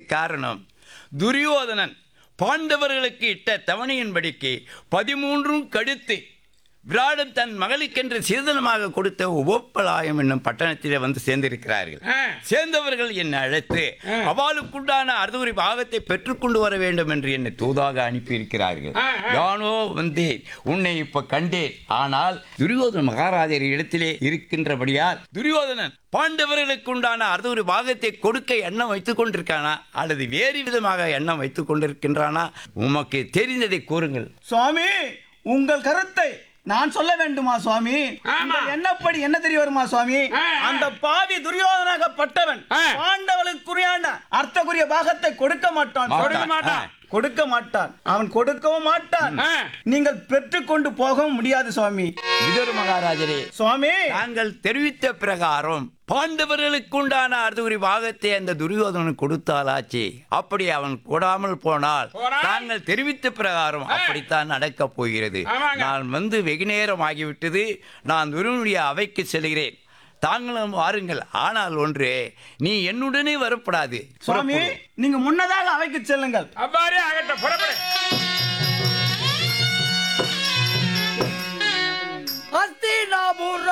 காரணம் துரியோதனன் பாண்டவர்களுக்கு இட்ட தவணையின்படிக்கு பதிமூன்றும் கடுத்து விராடன் தன் மகளுக்கென்று சீதனமாக கொடுத்த உபப்பலாயம் என்னும் பட்டணத்திலே வந்து சேர்ந்திருக்கிறார்கள் ஆ. சேர்ந்தவர்கள் என்னை அழைத்து அவளுக்குண்டான அறுதுரி பாகத்தை பெற்றுக்கொண்டு வர வேண்டும் என்று என்னை தூதாக அனுப்பியிருக்கிறார்கள் ஆ, ஆ. யானோ வந்தேன் உன்னை இப்ப கண்டேன் ஆனால் துரியோதன மகாராஜர் இடத்திலே இருக்கின்றபடியால் துரியோதனன் பாண்டவர்களுக்கு உண்டான அறுதுரி பாகத்தை கொடுக்க எண்ணம் வைத்துக் கொண்டிருக்கானா அல்லது வேறு விதமாக எண்ணம் வைத்துக் கொண்டிருக்கின்றானா உமக்கு தெரிந்ததை கூறுங்கள் சுவாமி உங்கள் கருத்தை நான் சொல்ல வேண்டுமா சுவாமி ஆமா. உங்கள் எண்ணப்படி என்ன தெரிய வருமா சுவாமி ஆ, ஆ. அந்த பாவி துரியோதனாகப்பட்டவன் ஆ. பாண்டவளுக்குரியான அர்த்தக்குரிய பாகத்தை கொடுக்க மாட்டான் மாட்டான். கொடுக்க மாட்டான். ஆ. கொடுக்க மாட்டான் அவன் கொடுக்கவும் மாட்டான் ஆ. நீங்கள் பெற்றுக்கொண்டு போகவும் முடியாது சுவாமி விதுர மகாராஜரே சுவாமி தாங்கள் தெரிவித்த பிரகாரம் பாண்டவர்களுக்கு உண்டான அறுதுரி பாகத்தை அந்த துரியோதனன் கொடுத்தாலாச்சு அப்படி அவன் கொடாமல் போனால் போனால்? தாங்கள் தெரிவித்த பிரகாரம் அப்படித்தான் நடக்கப் போகிறது ஆமாங்க. நான் வந்து வெகு நேரம் ஆகிவிட்டது நான் துருவனுடைய அவைக்கு செல்கிறேன் தாங்களும் வாருங்கள் ஆனால் ஒன்று நீ என்னுடனே வரப்படாது சுவாமி நீங்க முன்னதாக அவைக்கு செல்லுங்கள் அவ்வாறே ஆகட்டும் புறப்பட்டு